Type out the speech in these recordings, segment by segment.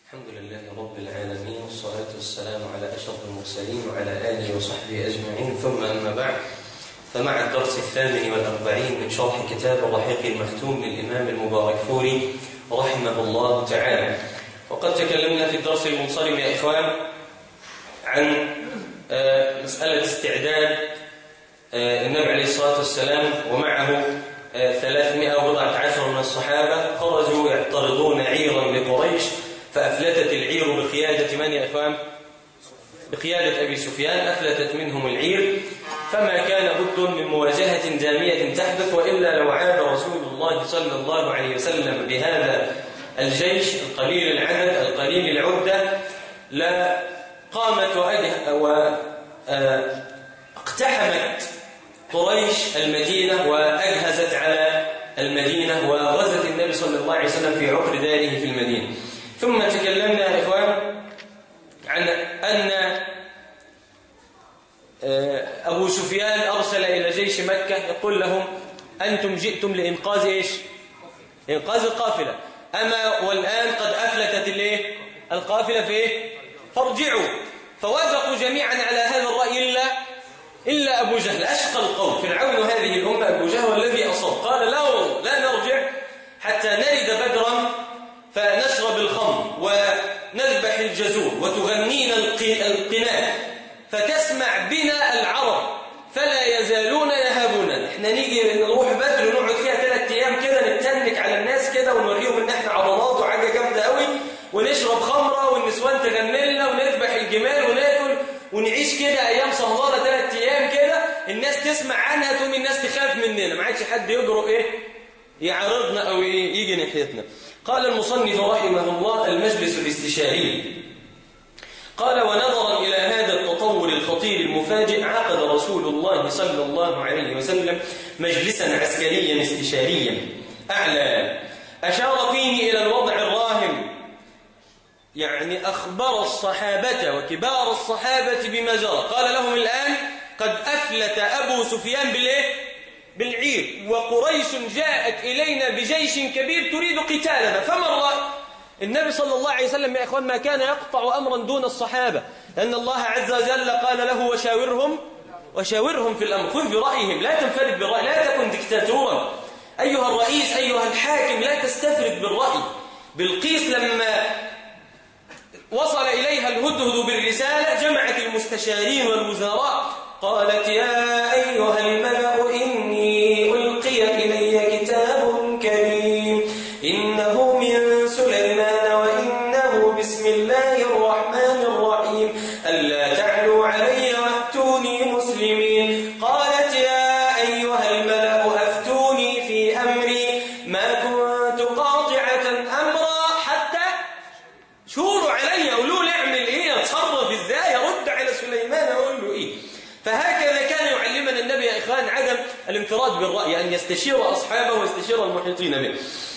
الحمد لله رب العالمين والصلاة والسلام على أشرف المرسلين وعلى آله وصحبه أجمعين ثم أما بعد فمع الدرس الثامن والأربعين من شرح كتاب الرحيق المختوم للإمام المبارك فوري رحمه الله تعالى وقد تكلمنا في الدرس المنصرم يا إخوان عن مسألة استعداد النبي عليه الصلاة والسلام ومعه ثلاثمائة وبضعة عشر من الصحابة خرجوا يعترضون عيرا لقريش فأفلتت العير بقيادة من يا إخوان؟ بقيادة أبي سفيان أفلتت منهم العير فما كان بد من مواجهة دامية تحدث وإلا لو عاد رسول الله صلى الله عليه وسلم بهذا الجيش القليل العدد القليل العدة لا قامت واقتحمت قريش المدينة وأجهزت على المدينة وغزت النبي صلى الله عليه وسلم في عقر داره في المدينة ثم تكلمنا يا إخوان عن أن أبو سفيان أرسل إلى جيش مكة يقول لهم أنتم جئتم لإنقاذ إيش إنقاذ القافلة أما والآن قد أفلتت الإيه القافلة في إيه فارجعوا فوافقوا جميعا على هذا الرأي إلا إلا أبو جهل أشقى القوم فرعون هذه الأمة أبو جهل والذي أصاب قال لا لا نرجع حتى نرد بدرا فنشرب الخمر ونذبح الجزور وتغنينا القناة فتسمع بنا العرب فلا يزالون يهابنا احنا نيجي نروح بدر ونقعد فيها ثلاث ايام كده نتنك على الناس كده ونوريهم ان احنا عضلات وحاجه جامده قوي ونشرب خمره والنسوان تغني لنا ونذبح الجمال وناكل ونعيش كده ايام سهرانه ثلاث ايام كده الناس تسمع عنها تقوم الناس تخاف مننا ما عادش حد يجرؤ ايه يعرضنا او ايه يجي ناحيتنا قال المصنف رحمه الله المجلس الاستشاري قال ونظرا إلى هذا التطور الخطير المفاجئ عقد رسول الله صلى الله عليه وسلم مجلسا عسكريا استشاريا أعلى أشار فيه إلى الوضع الراهن يعني أخبر الصحابة وكبار الصحابة بما جرى قال لهم الآن قد أفلت أبو سفيان بالإيه؟ بالعير وقريش جاءت إلينا بجيش كبير تريد قتالنا فما الرأي النبي صلى الله عليه وسلم يا إخوان ما كان يقطع أمرا دون الصحابة لأن الله عز وجل قال له وشاورهم وشاورهم في الأمر خذ برأيهم لا تنفرد بالرأي لا تكن دكتاتورا أيها الرئيس أيها الحاكم لا تستفرد بالرأي بالقيس لما وصل إليها الهدهد بالرسالة جمعت المستشارين والوزراء قالت يا أيها الملأ إني ألقي إلي كتاب كريم إنه من سليمان وإنه بسم الله الرحمن الرحيم ألا تعلوا علي وأتوني مسلمين قالت يا أيها الملأ أفتوني في أمري ما كنت قاطعة أمرا حتى شوروا علي قولوا لي اعمل ايه اتصرف ازاي ارد على سليمان اقول له ايه فهكذا كان يعلمنا النبي يا إخوان عدم الانفراد بالرأي أن يستشير أصحابه ويستشير المحيطين به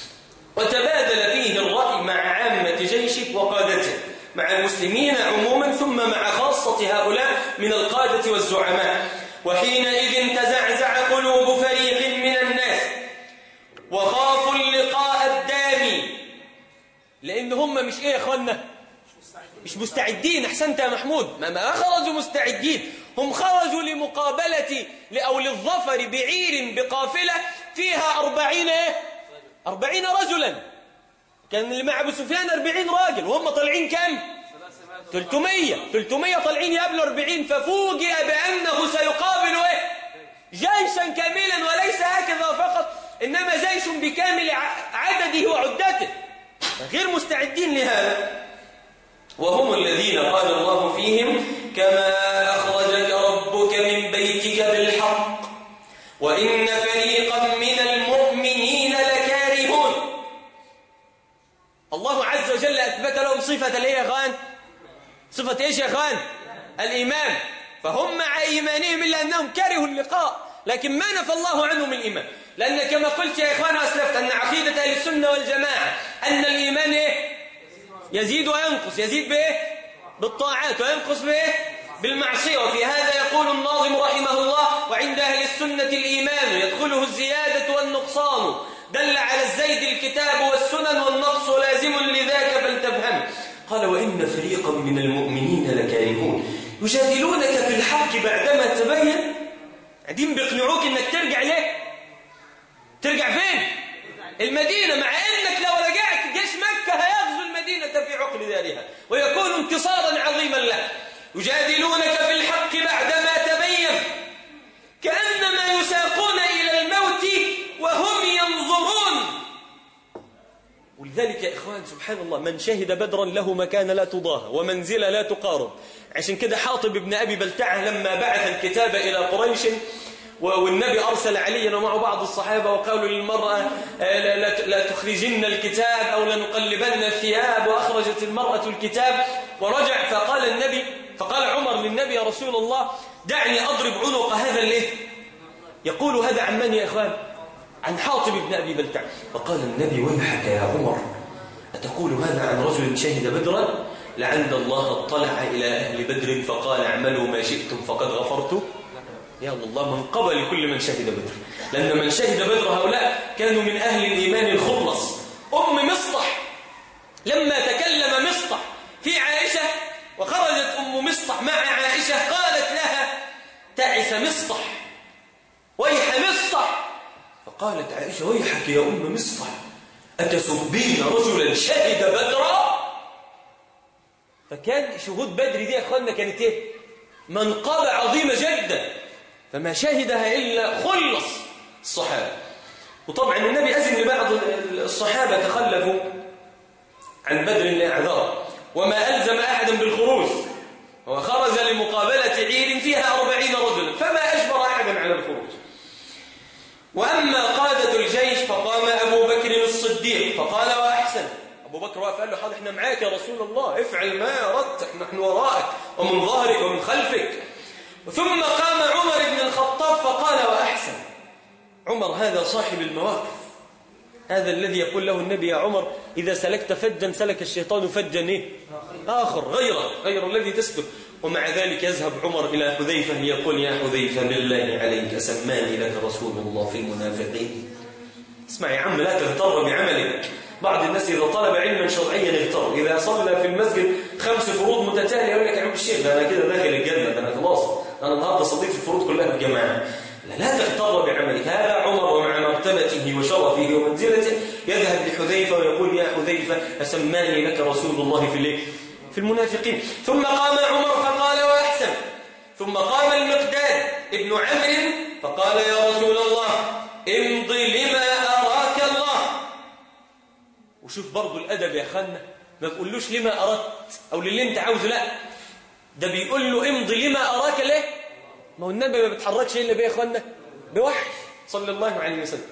وتبادل فيه الرأي مع عامة جيشه وقادته مع المسلمين عموما ثم مع خاصة هؤلاء من القادة والزعماء وحينئذ تزعزع قلوب فريق من الناس وخافوا اللقاء الدامي لأن هم مش إيه يا إخوانا مش مستعدين أحسنت يا محمود ما, ما خرجوا مستعدين هم خرجوا لمقابلة أو للظفر بعير بقافلة فيها أربعين إيه؟ أربعين رجلا كان اللي مع أبو سفيان أربعين راجل وهم طالعين كم؟ تلتمية تلتمية طالعين يقابلوا أربعين ففوجئ بأنه سيقابل إيه؟ جيشا كاملا وليس هكذا فقط إنما جيش بكامل عدده وعدته غير مستعدين لهذا وهم الذين قال الله فيهم كما أخرجك ربك من بيتك بالحق وإن فريقا من المؤمنين لكارهون الله عز وجل أثبت لهم صفة الايه يا خان صفة إيش يا خان الإيمان فهم مع إيمانهم إلا أنهم كرهوا اللقاء لكن ما نفى الله عنهم الإيمان لأن كما قلت يا إخوان وأسلفت أن عقيدة أهل السنة والجماعة أن الإيمان إيه؟ يزيد وينقص يزيد بإيه؟ بالطاعات وينقص بإيه؟ بالمعصية وفي هذا يقول الناظم رحمه الله وعند أهل السنة الإيمان يدخله الزيادة والنقصان دل على الزيد الكتاب والسنن والنقص لازم لذاك فلتفهم قال وإن فريقا من المؤمنين لكارهون يجادلونك في الحق بعدما تبين قاعدين بيقنعوك انك ترجع ليه ترجع فين المدينة مع انك لو رجعت جيش مكة هيغزو المدينة في عقل دارها ويكون انتصارا عظيما له يجادلونك في الحق بعدما تبين كأنما يساقون إلى الموت وهم ينظرون ولذلك يا إخوان سبحان الله من شهد بدرا له مكان لا تضاهى ومنزلة لا تقارب عشان كده حاطب ابن أبي بلتعة لما بعث الكتاب إلى قريش والنبي أرسل عليا ومعه بعض الصحابة وقالوا للمرأة لا تخرجن الكتاب أو لنقلبن الثياب وأخرجت المرأة الكتاب ورجع فقال النبي فقال عمر للنبي يا رسول الله دعني أضرب عنق هذا الليل يقول هذا عن من يا إخوان عن حاطب بن أبي بلتع فقال النبي ويحك يا عمر أتقول هذا عن رجل شهد بدرا لعل الله اطلع إلى أهل بدر فقال اعملوا ما شئتم فقد غفرت يا الله من قبل كل من شهد بدر لأن من شهد بدر هؤلاء كانوا من أهل الإيمان الخلص أم مصطح لما تكلم مصطح في عائشة وخرجت أم مصطح مع عائشة قالت لها تعس مصطح ويح مصطح فقالت عائشة ويحك يا أم مصطح أتسبين رجلا شهد بدرا فكان شهود بدر دي يا أخوانا كانت إيه منقبة عظيمة جدا فما شهدها إلا خلص الصحابة وطبعا النبي أذن لبعض الصحابة تخلفوا عن بدر لأعذار وما ألزم أحدا بالخروج وخرج لمقابلة عير فيها أربعين رجلا فما أجبر أحدا على الخروج وأما قادة الجيش فقام أبو بكر الصديق فقال وأحسن أبو بكر وقف قال له حاضر احنا معاك يا رسول الله افعل ما أردت نحن وراءك ومن ظهرك ومن خلفك ثم قام عمر بن الخطاب فقال وأحسن عمر هذا صاحب المواقف هذا الذي يقول له النبي يا عمر إذا سلكت فجا سلك الشيطان فجا إيه؟ آخر غيره غير الذي تسلك ومع ذلك يذهب عمر إلى حذيفة يقول يا حذيفة بالله عليك سماني لك رسول الله في المنافقين اسمع يا عم لا تغتر بعملك بعض الناس إذا طلب علما شرعيا اغتر إذا صلى في المسجد خمس فروض متتالية يقول لك يا عم الشيخ ده أنا كده داخل الجنة ده أنا خلاص أنا النهارده صليت الفروض كلها في جماعة لا, لا تغتر بعملك هذا عمر ومع مرتبته وشرفه ومنزلته يذهب لحذيفة ويقول يا حذيفة أسماني لك رسول الله في الليل في المنافقين ثم قام عمر فقال وأحسن ثم قام المقداد ابن عمرو فقال يا رسول الله امضي لما أراك الله وشوف برضو الأدب يا خالنا ما تقولوش لما أردت أو للي أنت عاوزه لا ده بيقول له امضي لما أراك ليه ما هو النبي ما بيتحركش إلا بيه يا أخوانا بوحي صلى الله عليه وسلم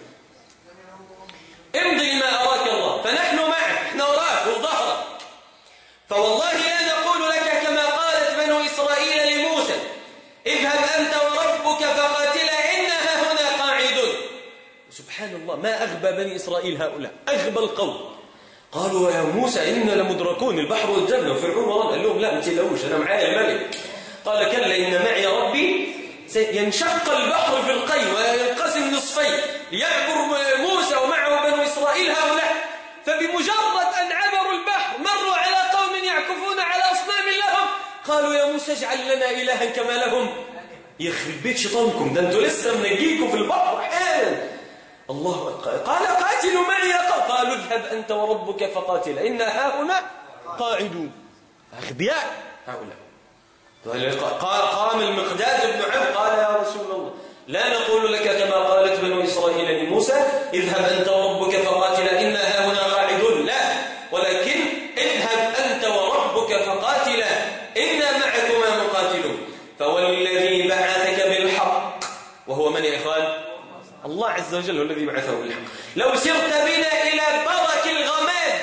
امضي لما أراك الله فنحن معك احنا وراك وظهرك فوالله لا نقول لك كما قالت بنو إسرائيل لموسى اذهب أنت وربك فقاتلا إنها هنا قاعدون سبحان الله ما أغبى بني إسرائيل هؤلاء أغبى القوم قالوا يا موسى إنا لمدركون البحر قدامنا وفرعون ورانا قال لهم لا ما تقلقوش أنا معايا الملك قال كلا إن معي ربي ينشق البحر في القي وينقسم نصفين ليعبر موسى ومعه بنو إسرائيل هؤلاء فبمجرد أن عبروا البحر مروا على قوم يعكفون على أصنام لهم قالوا يا موسى اجعل لنا إلها كما لهم يخرب بيت شيطانكم ده انتوا لسه منجيكم في البحر حالا الله قال قاتلوا معي يا قوم قالوا اذهب أنت وربك فقاتل إن هؤلاء قاعدون أخبياء هؤلاء قام المقداد بن عمرو قال يا رسول الله لا نقول لك كما قالت بنو إسرائيل لموسى اذهب أنت وربك فقاتلا إنا هاهنا قاعدون لا ولكن اذهب أنت وربك فقاتلا إنا معكما مقاتلون فوالذي بعثك بالحق وهو من يا إخوان الله عز وجل هو الذي بعثه بالحق لو سرت بنا إلى برك الغماد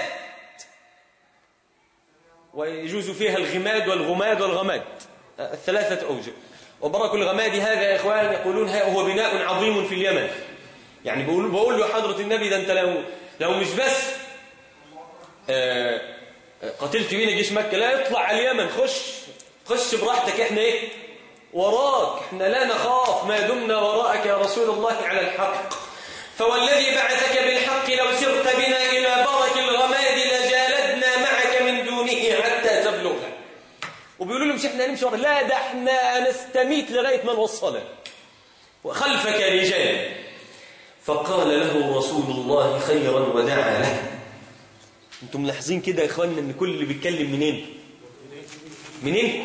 ويجوز فيها الغماد والغماد والغماد الثلاثة أوجه وبرك الغماد هذا يا إخوان يقولون هو بناء عظيم في اليمن يعني بقول, بقول له حضرة النبي ده أنت لو, لو مش بس قتلت بينا جيش مكة لا اطلع على اليمن خش خش براحتك احنا ايه وراك احنا لا نخاف ما دمنا وراءك يا رسول الله على الحق فوالذي بعثك بالحق لو سرت بنا إلى برك الغماد لجالدنا معك من دونه حتى وبيقولوا له مش احنا هنمشي ورا لا ده احنا نستميت لغايه ما نوصلك وخلفك رجال فقال له رسول الله خيرا ودعا له انتم ملاحظين كده يا اخواننا ان كل اللي بيتكلم منين منين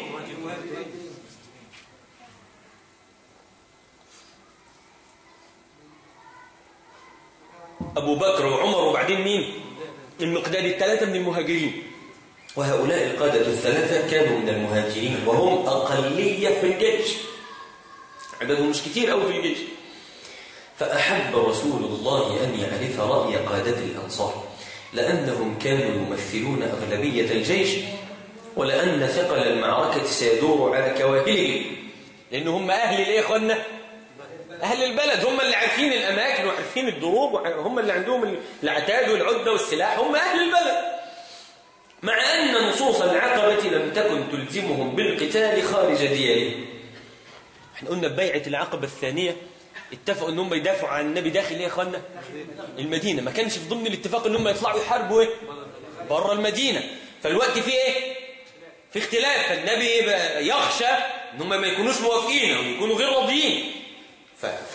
أبو بكر وعمر وبعدين مين المقداد الثلاثة من المهاجرين وهؤلاء القادة الثلاثة كانوا من المهاجرين وهم أقلية في الجيش عددهم مش كتير أو في الجيش فأحب رسول الله أن يعرف رأي قادة الأنصار لأنهم كانوا يمثلون أغلبية الجيش ولأن ثقل المعركة سيدور على كواهلهم لأن هم أهل الإيه أخوانا أهل البلد هم اللي عارفين الأماكن وعارفين الدروب هم اللي عندهم العتاد والعدة والسلاح هم أهل البلد مع أن نصوص العقبة لم تكن تلزمهم بالقتال خارج ديارهم احنا قلنا ببيعة العقبة الثانية اتفقوا ان هم يدافعوا عن النبي داخل ايه يا اخوانا المدينة ما كانش في ضمن الاتفاق ان هم يطلعوا يحاربوا ايه بره المدينة فالوقت فيه ايه في اختلاف فالنبي يخشى ان هم ما يكونوش موافقين او يكونوا غير راضيين ف... ف...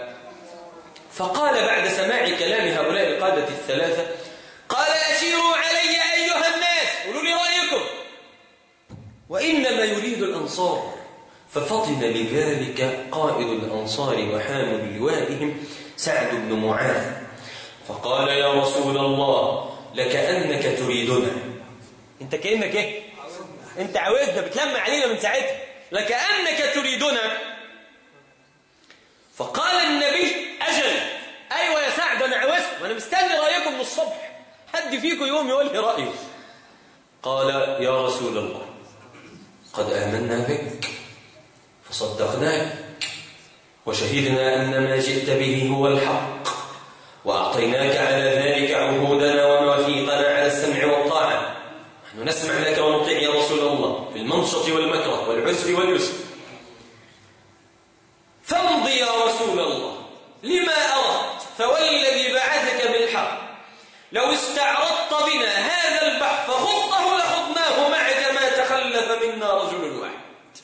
فقال بعد سماع كلام هؤلاء القادة الثلاثة قال أشيروا علي أيها الناس قولوا لي رأيكم وإنما يريد الأنصار ففطن لذلك قائد الأنصار وحامل لوائهم سعد بن معاذ فقال يا رسول الله لكأنك تريدنا انت كأنك ايه انت عاوزنا بتلمع علينا من ساعتها لكأنك تريدنا فقال النبي أجل أيوة يا سعد أنا عاوزكم وأنا مستني رأيكم من الصبح حد فيكم يوم يقول لي رأيه قال يا رسول الله قد آمنا بك فصدقناك وشهدنا أن ما جئت به هو الحق وأعطيناك على ذلك عهودنا ومواثيقنا على السمع والطاعة نحن نسمع لك ونطيع يا رسول الله في المنشط والمكره والعسر واليسر فامض يا رسول الله لما أردت فوالذي بعثك بالحق لو استعرضت بنا هذا البحر فخطه لخضناه معك ما تخلف منا رجل واحد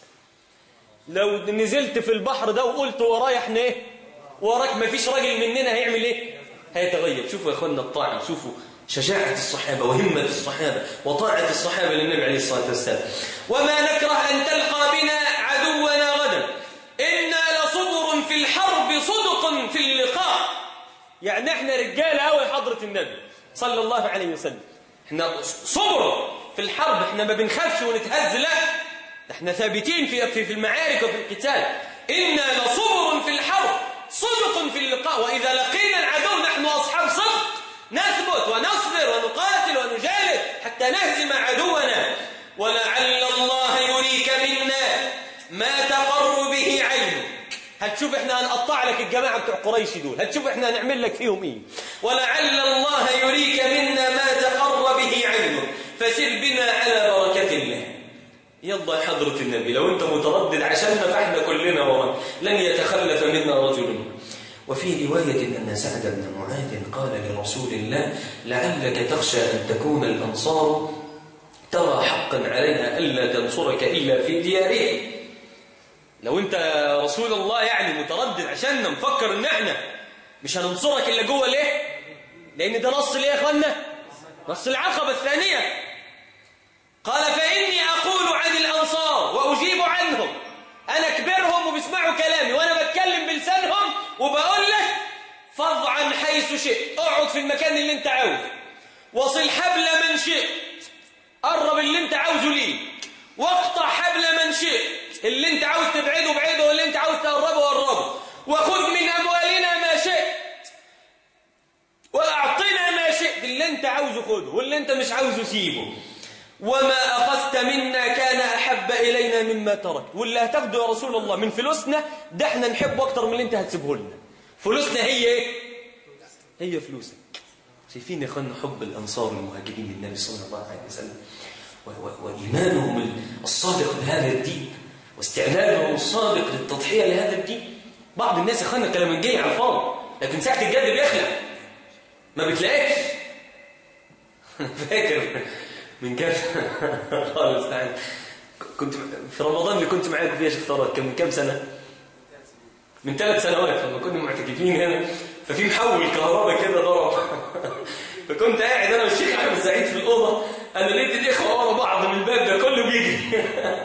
لو نزلت في البحر ده وقلت ورايا احنا ايه وراك ما فيش راجل مننا هيعمل ايه هيتغيب شوفوا يا اخوانا الطاعه شوفوا شجاعة الصحابة وهمة الصحابة وطاعة الصحابة للنبي عليه الصلاة والسلام وما نكره أن تلقى بنا عدونا غدا إنا لصبر في الحرب صدق في اللقاء يعني احنا رجالة أوي حضرة النبي صلى الله عليه وسلم احنا صبر في الحرب احنا ما بنخافش ونتهز لا احنا ثابتين في في المعارك وفي القتال إنا لصبر في الحرب صدق في اللقاء وإذا لقينا العدو نحن أصحاب صدق نثبت ونصبر ونقاتل ونجالد حتى نهزم عدونا ولعل الله يريك منا ما تقر به عينك هتشوف احنا هنقطع لك الجماعة بتوع قريش دول هتشوف احنا هنعمل لك فيهم ايه ولعل الله يريك منا ما تقر به عينك فسر بنا على بركة الله يلا يا حضرة النبي لو انت متردد عشاننا فاحنا كلنا وراك لن يتخلف منا رجل وفي رواية أن سعد بن معاذ قال لرسول الله لعلك تخشى أن تكون الأنصار ترى حقا عليها ألا تنصرك إلا في ديارهم لو أنت رسول الله يعني متردد عشاننا مفكر أن احنا مش هننصرك إلا جوه ليه لأن ده نص ليه يا أخوانا نص العقبة الثانية قال فإني أقول عن الأنصار وأجيب عنهم أنا كبرهم وبيسمعوا كلامي وأنا بتكلم بلسانهم وبقول لك فض عن حيث شئت اقعد في المكان اللي انت عاوزه وصل حبل من شئت قرب اللي انت عاوزه ليه واقطع حبل من شئت اللي انت عاوز تبعده ابعده واللي انت عاوز تقربه قربه وخذ من أموالنا ما شئت وأعطنا ما شئت اللي انت عاوزه خده واللي انت مش عاوزه سيبه وما أخذت منا كان أحب إلينا مما تركت واللي هتاخده يا رسول الله من فلوسنا ده احنا نحبه أكتر من اللي انت هتسيبه لنا فلوسنا هي ايه هي فلوسك شايفين يا اخوانا حب الأنصار المهاجرين للنبي صلى الله عليه وسلم وإيمانهم الصادق بهذا الدين واستعدادهم الصادق للتضحية لهذا الدين بعض الناس يا اخوانا كلام جاي على الفاضي لكن ساعة الجد بيخلع ما بتلاقيش فاكر من كده خالص يعني كنت في رمضان اللي كنت معاك فيه يا شيخ ثروت كان من كام سنة من ثلاث سنوات لما كنا معتكفين هنا ففي محول كهرباء كده ضرب فكنت قاعد انا والشيخ احمد سعيد في الاوضه انا لقيت الاخوه ورا بعض من الباب ده كله بيجري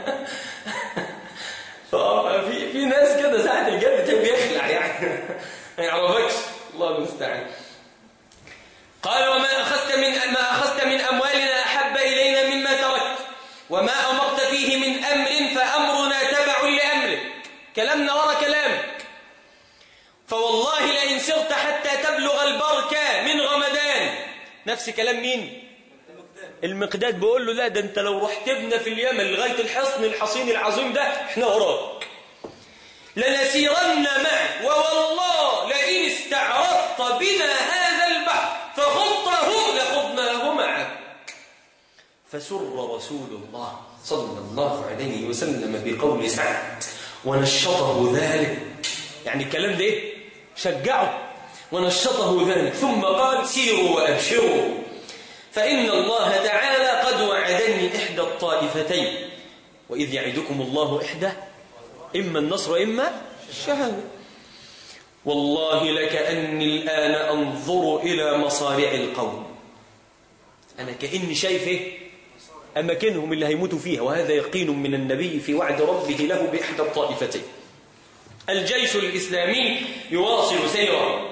ففي في ناس كده ساعه الجد كان بيخلع يعني ما يعرفكش الله المستعان قال وما اخذت من ما اخذت من اموالنا احب الينا مما تركت وما امرت فيه من امر فامرنا تبع لامرك كلامنا ورا كلامك فوالله لئن سرت حتى تبلغ البركة من غمدان نفس كلام مين المقداد بيقول له لا ده انت لو رحت بنا في اليمن لغاية الحصن الحصين العظيم ده احنا وراك لنسيرن معك ووالله لئن استعرضت بنا هذا البحر فخضته لخضناه معك فسر رسول الله صلى الله عليه وسلم بقول سعد ونشطه ذلك يعني الكلام ده ايه شجعه ونشطه ذلك ثم قال سيروا وأبشروا فإن الله تعالى قد وعدني إحدى الطائفتين وإذ يعدكم الله إحدى إما النصر إما الشهادة والله لكأني الآن أنظر إلى مصارع القوم أنا كأني شايف إيه أماكنهم اللي هيموتوا فيها وهذا يقين من النبي في وعد ربه له بإحدى الطائفتين الجيش الإسلامي يواصل سيره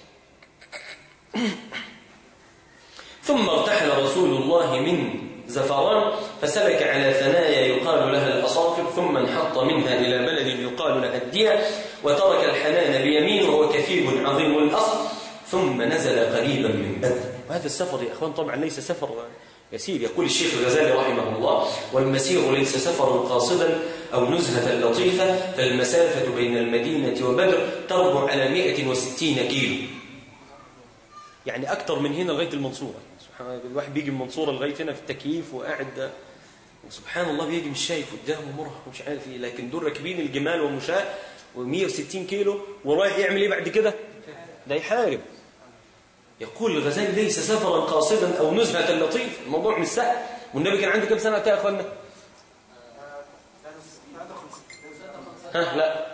ثم ارتحل رسول الله من زفران فسلك على ثنايا يقال لها الأصافر ثم انحط منها إلى بلد يقال لها الدية وترك الحنان بيمين وهو كثير عظيم الأصل ثم نزل قريبا من بدر وهذا السفر يا أخوان طبعا ليس سفر يسير يقول الشيخ الغزالي رحمه الله والمسير ليس سفرا قاصدا أو نزهة لطيفة فالمسافة بين المدينة وبدر تربع على 160 كيلو يعني أكثر من هنا لغاية المنصورة سبحان الله الواحد بيجي من المنصورة لغاية هنا في التكييف وقاعد وسبحان الله بيجي مش شايف قدامه مرهق ومش عارف ايه لكن دول راكبين الجمال والمشاة و160 كيلو ورايح يعمل ايه بعد كده ده يحارب يقول الغزالي ليس سفرا قاصدا او نزهة لطيف الموضوع مش سهل والنبي كان عنده كم سنة يا اخوانا ها لا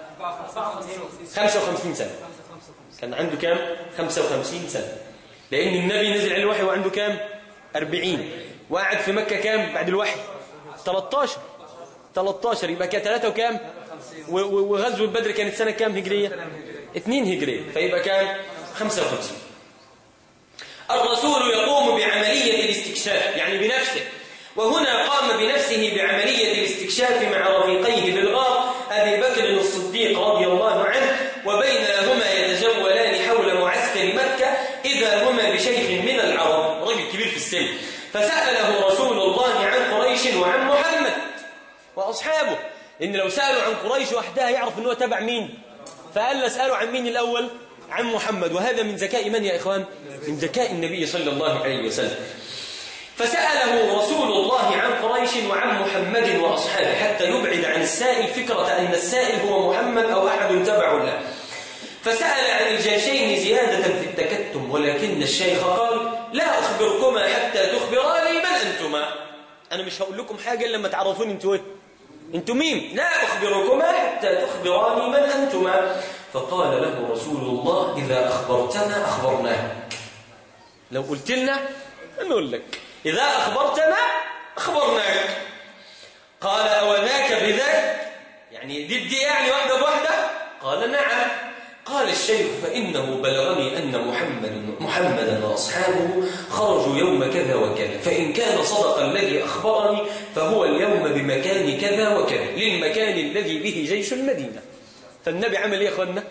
55 سنة كان عنده كام 55 سنة لأن النبي نزل عليه الوحي وعنده كام 40 وقعد في مكة كام بعد الوحي 13 13 يبقى كان 3 وكام وغزوة بدر كانت سنة كام هجرية 2 هجرية فيبقى كام 55 الرسول يقوم بعملية الاستكشاف يعني بنفسه وهنا قام بنفسه بعملية الاستكشاف مع رفيقيه بالغار أبي بكر الصديق رضي الله عنه وبينهما يتجولان حول معسكر مكة إذا هما بشيخ من العرب رجل كبير في السن فسأله رسول الله عن قريش وعن محمد وأصحابه إن لو سألوا عن قريش وحدها يعرف أنه تبع مين فقال له اسألوا عن مين الأول عن محمد وهذا من ذكاء من يا إخوان من ذكاء النبي صلى الله عليه وسلم فسأله رسول الله عن قريش وعن محمد وأصحابه حتى يبعد عن السائل فكرة أن السائل هو محمد أو أحد تبع له فسأل عن الجيشين زيادة في التكتم ولكن الشيخ قال لا أخبركما حتى تخبراني من أنتما أنا مش هقول لكم حاجة إلا لما تعرفون أنتوا إيه أنتم مين لا أخبركما حتى تخبراني من أنتما فقال له رسول الله إذا أخبرتنا أخبرناك لو قلت لنا نقول لك إذا أخبرتنا أخبرناك قال أوذاك بذاك يعني ضدي يعني واحدة بواحدة قال نعم قال الشيخ فإنه بلغني أن محمد محمدا وأصحابه خرجوا يوم كذا وكذا فإن كان صدق الذي أخبرني فهو اليوم بمكان كذا وكذا للمكان الذي به جيش المدينة فالنبي عمل إيه يا أخوانا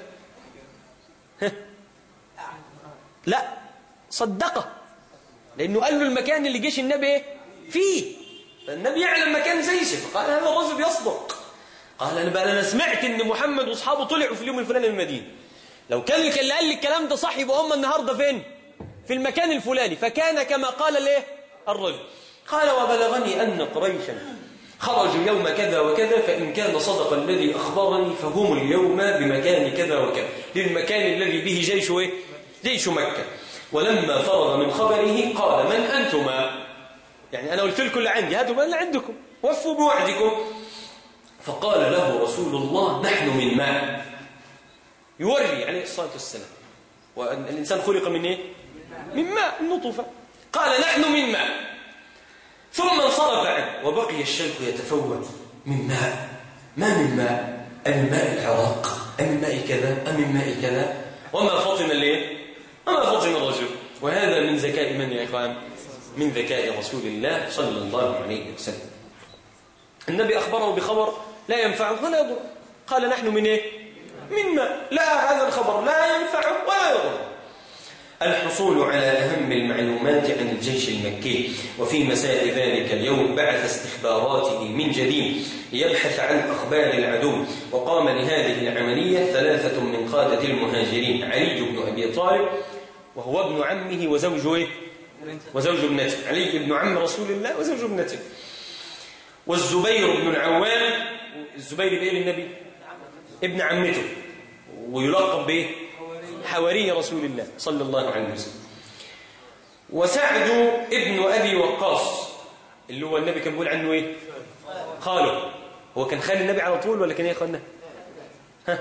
لا صدقه لأنه قال له المكان اللي جيش النبي إيه؟ فيه فالنبي يعلم مكان جيشه فقال هذا الرجل يصدق قال أنا بقى أنا سمعت إن محمد وأصحابه طلعوا في اليوم الفلاني من المدينة لو كان اللي قال لي الكلام ده صح يبقى هم النهارده فين في المكان الفلاني فكان كما قال الايه الرجل قال وبلغني أن قريشا خرجوا يوم كذا وكذا فإن كان صدق الذي أخبرني فهم اليوم بمكان كذا وكذا للمكان الذي به جيش إيه؟ جيش مكة ولما فرغ من خبره قال من أنتما يعني أنا قلت لكم اللي عندي هاتوا بقى اللي عندكم وفوا بوعدكم فقال له رسول الله نحن من ماء يوري عليه الصلاة والسلام والإنسان خلق من إيه؟ من ماء نطفة قال نحن من ماء ثم انصرف عنه وبقي الشيخ يتفوت من ماء ما من ماء أم ماء العراق أم ماء كذا أم من ماء كذا وما فطن ليه وما فطن الرجل وهذا من ذكاء من يا إخوان من ذكاء رسول الله صلى الله عليه وسلم النبي أخبره بخبر لا ينفعه ولا يضر قال نحن من إيه من ماء لا هذا الخبر لا ينفعه ولا يضر الحصول على أهم المعلومات عن الجيش المكي وفي مساء ذلك اليوم بعث استخباراته من جديد يبحث عن أخبار العدو وقام لهذه العملية ثلاثة من قادة المهاجرين علي بن أبي طالب وهو ابن عمه وزوجه وزوج ابنته علي بن عم رسول الله وزوج ابنته والزبير بن العوام الزبير بإيه للنبي ابن عمته ويلقب به حواري رسول الله صلى الله عليه وسلم وسعد ابن أبي وقاص اللي هو النبي كان بيقول عنه ايه خاله هو كان خال النبي على طول ولا كان ايه خالنا ها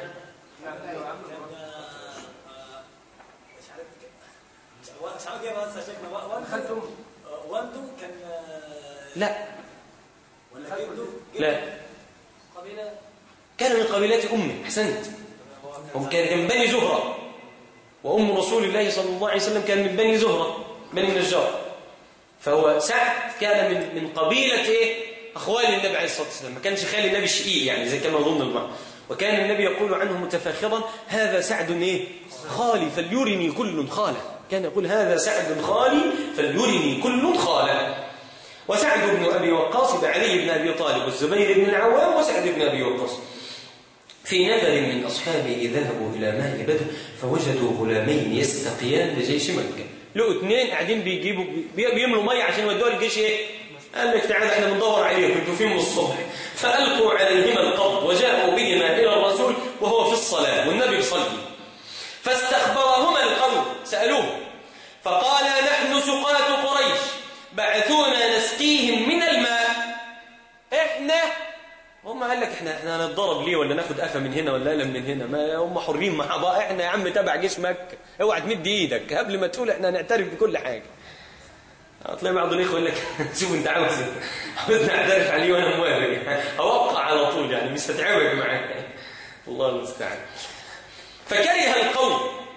والده كان لا ولا جده لا قبيله كان من قبيلات أمه أحسنت هم كان من بني زهرة وأم رسول الله صلى الله عليه وسلم كان من بني زهرة بني النجار فهو سعد كان من من قبيلة إيه أخوال النبي عليه الصلاة والسلام ما كانش خالي النبي الشقيق يعني زي كما ظن البعض وكان النبي يقول عنه متفاخرا هذا سعد إيه خالي فليرني كل خاله كان يقول هذا سعد خالي فليرني كل خاله وسعد بن أبي وقاص بعلي بن أبي طالب والزبير بن العوام وسعد بن أبي وقاص في نفر من أصحابه ذهبوا إلى ماء بدر فوجدوا غلامين يستقيان لجيش مكة لقوا اثنين قاعدين بيجيبوا بي- بيملوا مية عشان يودوها للجيش ايه؟ قال لك تعالى احنا بندور عليهم انتوا فين من الصبح فألقوا عليهما القبض وجاءوا بهما إلى الرسول وهو في الصلاة والنبي يصلي فاستخبرهما القوم سألوه فقال نحن سقاة قريش بعثونا نسقيهم من الماء احنا هم قال لك احنا احنا هنتضرب ليه ولا ناخد قفا من هنا ولا قلم من هنا ما هم حرين مع بعض احنا يا عم تبع جيش مكه اوعى تمد ايدك قبل ما تقول احنا هنعترف بكل حاجه هتلاقي بعض الاخوه يقول لك شوف انت عاوز عاوزني اعترف عليه وانا موافق اوقع على طول يعني مش هتعبك معاه الله المستعان فكره القوم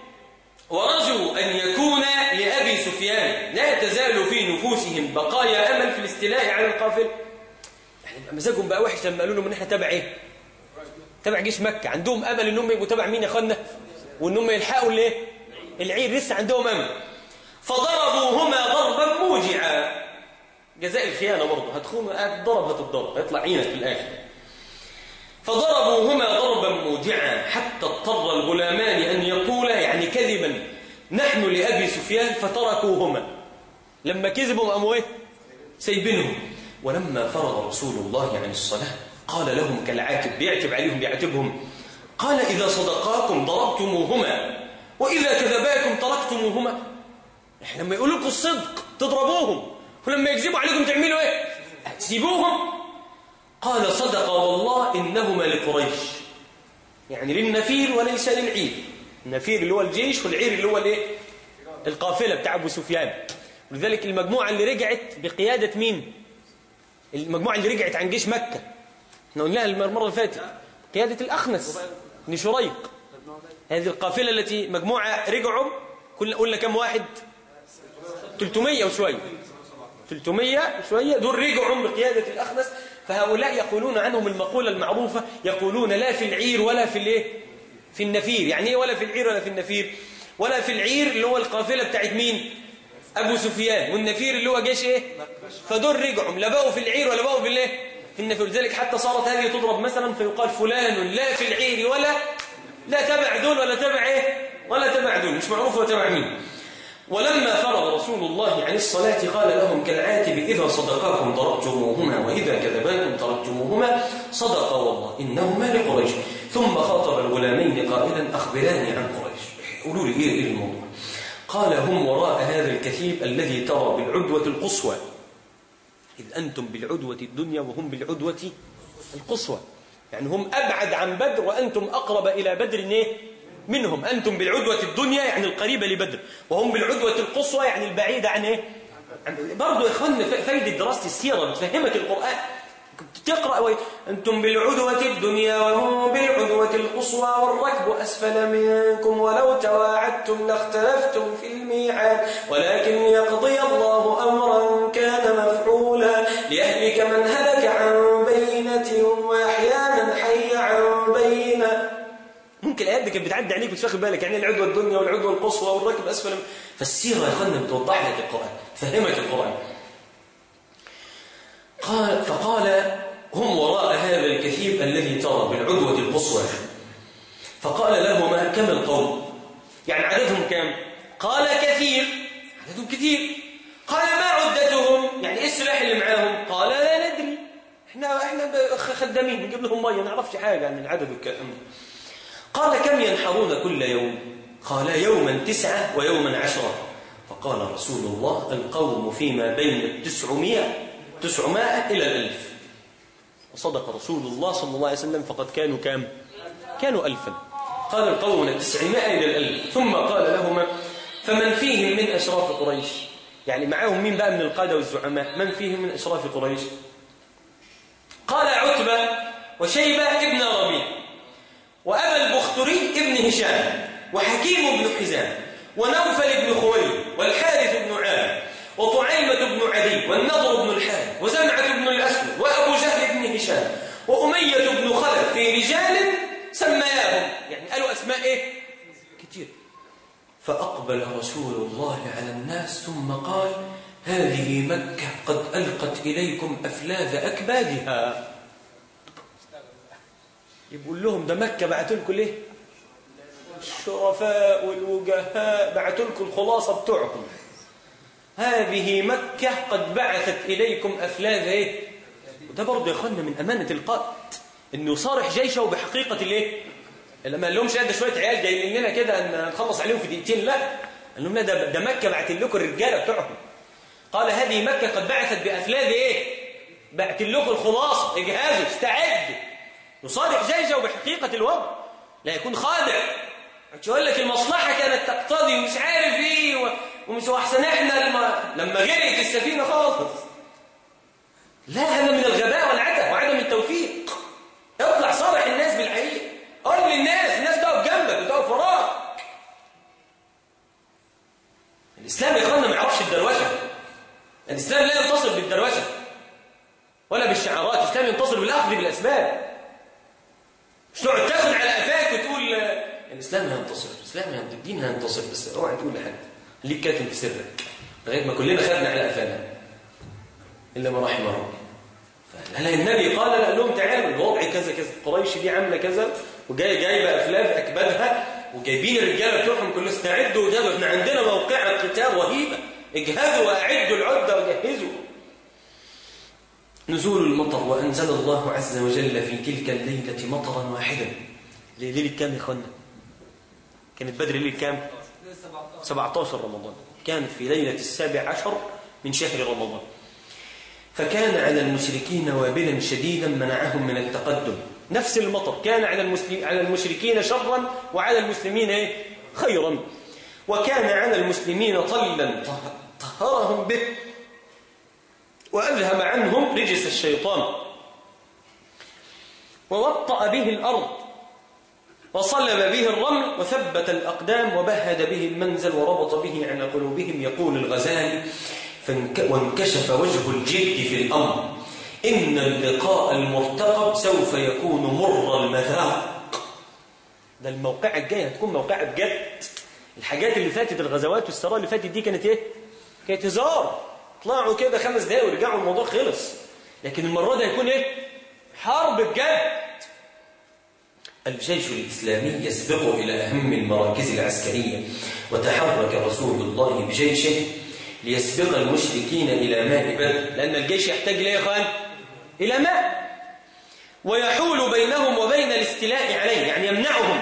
ورجوا أن يكون لأبي سفيان لا تزال في نفوسهم بقايا أمل في الاستيلاء على القافلة يعني مزاجهم بقى وحش لما قالوا لهم ان احنا تبع ايه تبع جيش مكة عندهم امل انهم يبقوا تبع مين يا اخوانا وانهم يلحقوا الايه العير لسه عندهم امل فضربوهما ضربا موجعا جزاء الخيانة برضه هتخون هتضرب هتضرب هيطلع عينك في الاخر فضربوهما ضربا موجعا حتى اضطر الغلامان أن يقولا يعني كذبا نحن لأبي سفيان فتركوهما لما كذبوا قاموا ايه سايبينهم ولما فرغ رسول الله عن الصلاة قال لهم كالعاتب بيعتب عليهم بيعتبهم قال إذا صدقاكم ضربتموهما وإذا كذباكم تركتموهما إحنا لما يقولوا لكم الصدق تضربوهم ولما يكذبوا عليكم تعملوا ايه تسيبوهم قال صدق والله إنهما لقريش يعني للنفير وليس للعير النفير اللي هو الجيش والعير اللي هو الايه القافلة بتاع أبو سفيان ولذلك المجموعة اللي رجعت بقيادة مين المجموعة اللي رجعت عن جيش مكة احنا قلناها المرة اللي فاتت قيادة الأخنس بن شريق هذه القافلة التي مجموعة رجعوا كل قلنا كم واحد 300 وشوية 300 وشوية دول رجعوا بقيادة الأخنس فهؤلاء يقولون عنهم المقولة المعروفة يقولون لا في العير ولا في الايه في النفير يعني ايه ولا في العير ولا في النفير ولا في العير اللي هو القافلة بتاعت مين أبو سفيان والنفير اللي هو جيش ايه فدول رجعوا لا بقوا في العير ولا بقوا في الايه في النفير لذلك حتى صارت هذه تضرب مثلا فيقال فلان لا في العير ولا لا تبع دول ولا تبع ايه ولا تبع دول مش معروف هو تبع مين ولما فرغ رسول الله عن الصلاة قال لهم كالعاتب إذا صدقاكم ضربتموهما وإذا كذباكم تركتموهما صدق والله إنهما لقريش ثم خاطب الغلامين قائلا أخبراني عن قريش قولوا لي إيه, إيه الموضوع قال هم وراء هذا الكثيب الذي ترى بالعدوة القصوى إذ أنتم بالعدوة الدنيا وهم بالعدوة القصوى يعني هم أبعد عن بدر وأنتم أقرب إلى بدر إيه؟ منهم أنتم بالعدوة الدنيا يعني القريبة لبدر وهم بالعدوة القصوى يعني البعيدة عن إيه؟ عن برضو يا إخواننا فايدة دراسة السيرة بتفهمك القرآن تقرأ وي... أنتم بالعدوة الدنيا وهم بالعدوة القصوى والركب أسفل منكم ولو تواعدتم لاختلفتم في الميعاد ولكن يقضي الله أمرا كان مفعولا ليهلك من هلك عن بينة ويحيى من حي عن بينة ممكن الآيات دي كانت بتعدي عليك وتفخر بالك يعني العدوة الدنيا والعدوة القصوى والركب أسفل من... فالسيرة يا أخوانا بتوضح لك القرآن تفهمك القرآن قال فقال هم وراء هذا الكثيب الذي ترى بالعدوة القصوى فقال لهما كم القوم يعني عددهم كم قال كثير عددهم كثير قال ما عدتهم يعني ايه السلاح اللي معاهم قال لا ندري احنا احنا خدامين نجيب لهم ميه ما نعرفش حاجه عن العدد والكلام قال كم ينحرون كل يوم قال يوما تسعة ويوما عشرة فقال رسول الله القوم فيما بين التسعمائة تسعمائة إلى الألف وصدق رسول الله صلى الله عليه وسلم فقد كانوا كام كانوا ألفا قال القوم من التسعمائة إلى الألف ثم قال لهما فمن فيهم من أشراف قريش يعني معاهم مين بقى من القادة والزعماء من فيهم من أشراف قريش قال عتبة وشيبة ابن ربيع وأبا البختري ابن هشام وحكيم بن حزام ونوفل بن خويل والحارث بن عامر وطعيمة بن عدي والنضر بن الحارث وزمعة بن الأسود وأبو جهل بن هشام وأمية بن خلف في رجال سمياهم يعني قالوا أسماء إيه؟ كتير فأقبل رسول الله على الناس ثم قال هذه مكة قد ألقت إليكم أفلاذ أكبادها يقول لهم ده مكة بعتوا لكم ليه؟ الشرفاء والوجهاء بعتوا لكم الخلاصة بتوعهم هذه مكة قد بعثت إليكم أفلاذ إيه؟ وده برضه يا أخوانا من أمانة القائد إنه يصارح جيشه بحقيقة الإيه؟ لما قال لهمش ده شوية عيال جايين لنا كده أن نخلص عليهم في دقيقتين لا قال لهم لا ده, ده مكة بعت لكم الرجالة بتوعهم قال هذه مكة قد بعثت بأفلاذ إيه؟ بعت لكم الخلاصة اجهزوا استعدوا يصارح جيشه بحقيقة الوضع لا يكون خادع يقول لك المصلحة كانت تقتضي ومش عارف ايه ومش احسن احنا لما لما غرقت السفينة خالص لا هذا من الغباء والعدم وعدم التوفيق اطلع صالح الناس بالحقيقة قول للناس الناس تقف جنبك وتقف وراك الإسلام يا إخواننا ما يعرفش الدروشة الإسلام لا ينتصر بالدروشة ولا بالشعارات الإسلام ينتصر بالأخذ بالأسباب مش تقعد تاخد على قفاك وتقول الإسلام هينتصر الإسلام هينتصر الدين هينتصر بس اوعى تقول لحد ليك كاتم في سرك لغاية ما كلنا خدنا على قفانا إلا ما رحم ربي فهل النبي قال لا لهم تعالوا الوضع كذا كذا قريش دي عاملة كذا وجاي جايبة أفلاف أكبادها وجايبين الرجالة بتوعهم كلهم استعدوا وجابوا احنا عندنا موقعة قتال رهيبة اجهزوا وأعدوا العدة وجهزوا نزول المطر وأنزل الله عز وجل في تلك الليلة مطرا واحدا ليلة كام يا اخوانا كانت بدر ليلة كام 17 رمضان كانت في ليلة السابع عشر من شهر رمضان فكان على المشركين وابلا شديدا منعهم من التقدم نفس المطر كان على المسلم على المشركين شرا وعلى المسلمين ايه خيرا وكان على المسلمين طلا طهرهم به وأذهب عنهم رجس الشيطان ووطأ به الأرض وصلب به الرمل وثبت الأقدام وبهد به المنزل وربط به على قلوبهم يقول الغزالي وانكشف وجه الجد في الأمر إن اللقاء المرتقب سوف يكون مر المذاق ده الموقع الجاي هتكون موقعة جد الحاجات اللي فاتت الغزوات والسراء اللي فاتت دي كانت ايه كانت هزار طلعوا كده خمس دقايق ورجعوا الموضوع خلص لكن المرة دي هيكون ايه حرب بجد الجيش الإسلامي يسبق إلى أهم المراكز العسكرية وتحرك رسول الله بجيشه ليسبق المشركين إلى ماء بدر لأن الجيش يحتاج إليه يا أخوان إلى ماء ويحول بينهم وبين الاستيلاء عليه يعني يمنعهم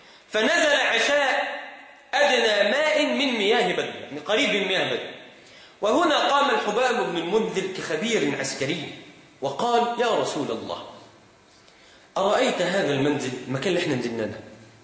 فنزل عشاء أدنى ماء من مياه بدر يعني قريب من مياه بدر وهنا قام الحباب بن المنذر كخبير عسكري وقال يا رسول الله أرأيت هذا المنزل المكان اللي احنا نزلنا ده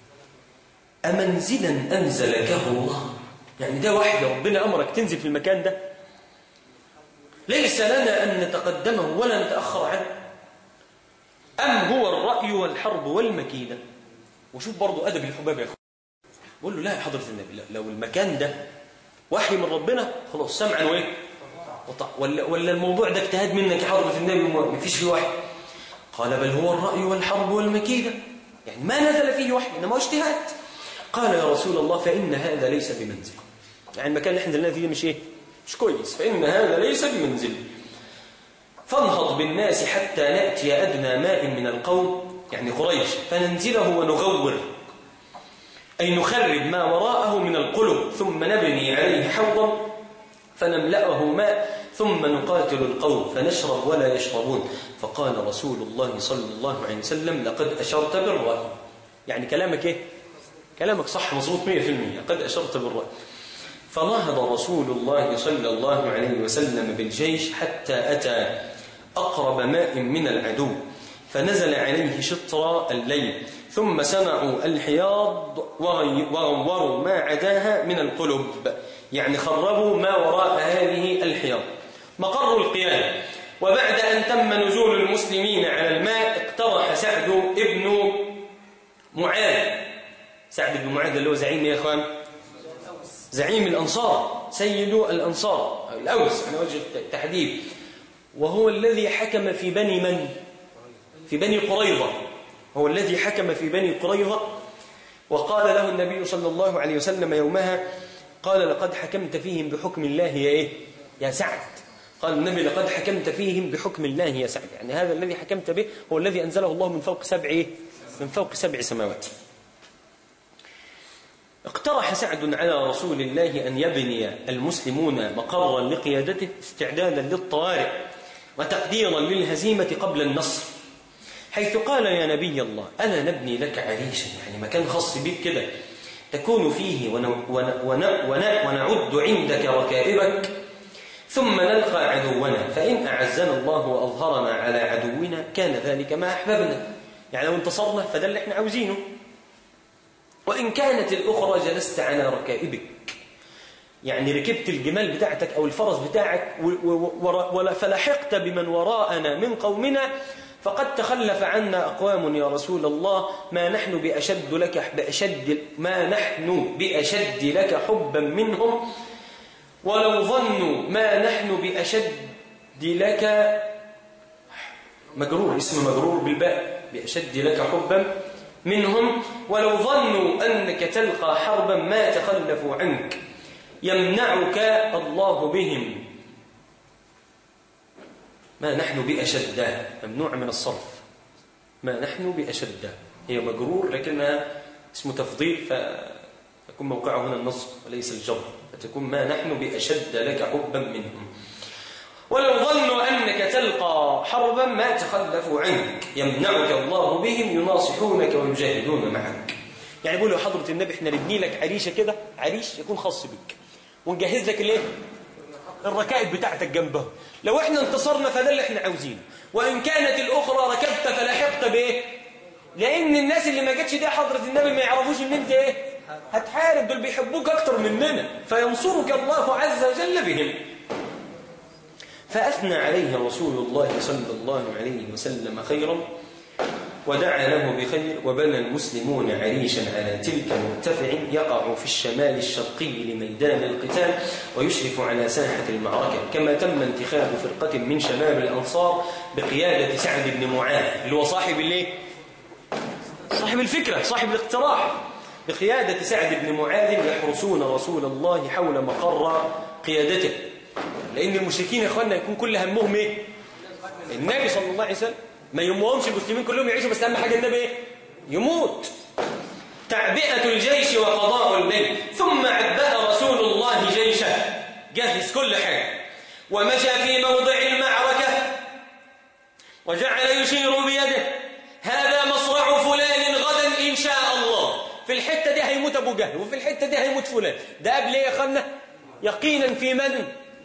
أمنزلا أنزلكه الله يعني ده واحد ربنا أمرك تنزل في المكان ده ليس لنا أن نتقدمه ولا نتأخر عنه أم هو الرأي والحرب والمكيدة وشوف برضو أدب الحباب يا أخوان بقول له لا يا حضرة النبي لا لو المكان ده وحي من ربنا خلاص سمعا وايه وطع ولا, ولا الموضوع ده اجتهاد منك يا حضرة النبي ما فيش فيه وحي قال بل هو الرأي والحرب والمكيدة يعني ما نزل فيه وحي إنما هو اجتهاد قال يا رسول الله فإن هذا ليس بمنزل يعني المكان اللي احنا نزلنا فيه مش ايه مش كويس فإن هذا ليس بمنزل فانهض بالناس حتى نأتي أدنى ماء من القوم يعني قريش فننزله ونغور أي نخرب ما وراءه من القلب ثم نبني عليه حوضا فنملأه ماء ثم نقاتل القوم فنشرب ولا يشربون فقال رسول الله صلى الله عليه وسلم لقد أشرت بالرأي يعني كلامك إيه؟ كلامك صح مظبوط 100% قد أشرت بالرأي فنهض رسول الله صلى الله عليه وسلم بالجيش حتى أتى أقرب ماء من العدو فنزل عليه شطر الليل ثم صنعوا الحياض وغوروا ما عداها من القلب يعني خربوا ما وراء هذه الحياض مقر القيادة وبعد أن تم نزول المسلمين على الماء اقترح سعد ابن معاذ سعد بن معاذ اللي هو زعيم يا اخوان زعيم الأنصار سيد الأنصار الأوس على وجه التحديد وهو الذي حكم في بني من؟ في بني قريظة هو الذي حكم في بني قريظة وقال له النبي صلى الله عليه وسلم يومها قال لقد حكمت فيهم بحكم الله يا إيه؟ يا سعد قال النبي لقد حكمت فيهم بحكم الله يا سعد يعني هذا الذي حكمت به هو الذي أنزله الله من فوق سبع إيه؟ من فوق سبع سماوات اقترح سعد على رسول الله أن يبني المسلمون مقرا لقيادته استعدادا للطوارئ وتقديرا للهزيمة قبل النصر حيث قال يا نبي الله ألا نبني لك عريشا يعني مكان خاص بك كده تكون فيه ون ون ون ون ونعد عندك ركائبك ثم نلقى عدونا فإن أعزنا الله وأظهرنا على عدونا كان ذلك ما أحببنا يعني لو انتصرنا فده اللي احنا عاوزينه وإن كانت الأخرى جلست على ركائبك يعني ركبت الجمال بتاعتك أو الفرس بتاعك فلحقت بمن وراءنا من قومنا فقد تخلف عنا أقوام يا رسول الله ما نحن بأشد لك بأشد ما نحن بأشد لك حبا منهم ولو ظنوا ما نحن بأشد لك مجرور اسم مجرور بالباء بأشد لك حبا منهم ولو ظنوا أنك تلقى حربا ما تخلفوا عنك يمنعك الله بهم ما نحن بأشد ممنوع من الصرف ما نحن بأشد هي مجرور لكنها اسم تفضيل فيكون موقعه هنا النصب وليس الجر فتكون ما نحن بأشد لك حبا منهم ولو ظنوا أنك تلقى حربا ما تخلفوا عنك يمنعك الله بهم يناصحونك ويجاهدون معك يعني بيقولوا حضرة النبي احنا نبني لك عريشة كده عريش يكون خاص بك ونجهز لك الايه الركائب بتاعتك جنبه لو احنا انتصرنا فده اللي احنا عاوزينه وان كانت الاخرى ركبت فلحقت بايه لان الناس اللي ما جتش دي حضرة النبي ما يعرفوش ان انت ايه هتحارب دول بيحبوك اكتر مننا فينصرك الله عز وجل بهم فأثنى عليه رسول الله صلى الله عليه وسلم خيرا ودعا له بخير وبنى المسلمون عريشا على تلك مرتفع يقع في الشمال الشرقي لميدان القتال ويشرف على ساحة المعركة كما تم انتخاب فرقة من شباب الأنصار بقيادة سعد بن معاذ اللي هو صاحب الايه؟ صاحب الفكرة صاحب الاقتراح بقيادة سعد بن معاذ يحرسون رسول الله حول مقر قيادته لأن المشركين يا إخواننا يكون كل همهم إيه؟ النبي صلى الله عليه وسلم ما يهمهمش المسلمين كلهم يعيشوا بس أهم حاجة النبي إيه؟ يموت تعبئة الجيش وقضاء الليل ثم عبأ رسول الله جيشه جهز كل حاجة ومشى في موضع المعركة وجعل يشير بيده هذا مصرع فلان غدا إن شاء الله في الحتة دي هيموت أبو جهل وفي الحتة دي هيموت فلان ده قبل إيه يا أخوانا يقينا في من؟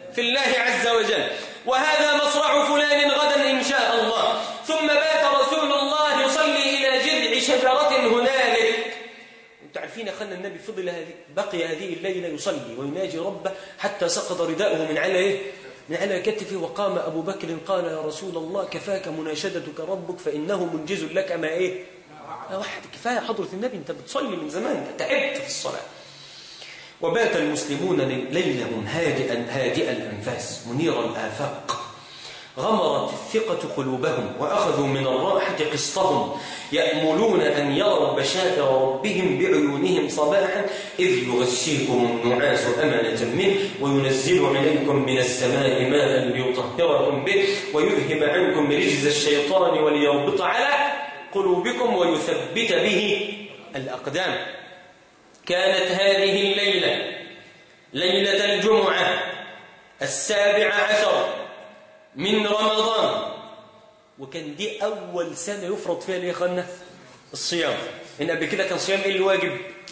في الله عز وجل وهذا مصرع فلان غدا إن شاء الله ثم بات رسول الله يصلي إلى جذع شجرة هنالك انتوا عارفين أخذنا النبي فضل هذه بقي هذه الليلة يصلي ويناجي ربه حتى سقط رداؤه من على إيه؟ من على كتفه وقام أبو بكر قال يا رسول الله كفاك مناشدتك ربك فإنه منجز لك ما إيه لا واحد كفاية حضرة النبي أنت بتصلي من زمان أنت تعبت في الصلاة وبات المسلمون ليلهم هادئا هادئ الأنفاس منير الآفاق غمرت الثقة قلوبهم وأخذوا من الراحة قسطهم يأملون أن يروا بشائر ربهم بعيونهم صباحا إذ يغشيكم النعاس أمنة منه وينزل عليكم من السماء ماء ليطهركم به ويذهب عنكم رجز الشيطان وليربط على قلوبكم ويثبت به الأقدام كانت هذه الليلة ليلة الجمعة السابع عشر من رمضان وكان دي أول سنة يفرض فيها ليه خلنا الصيام إن قبل كده كان صيام إيه الواجب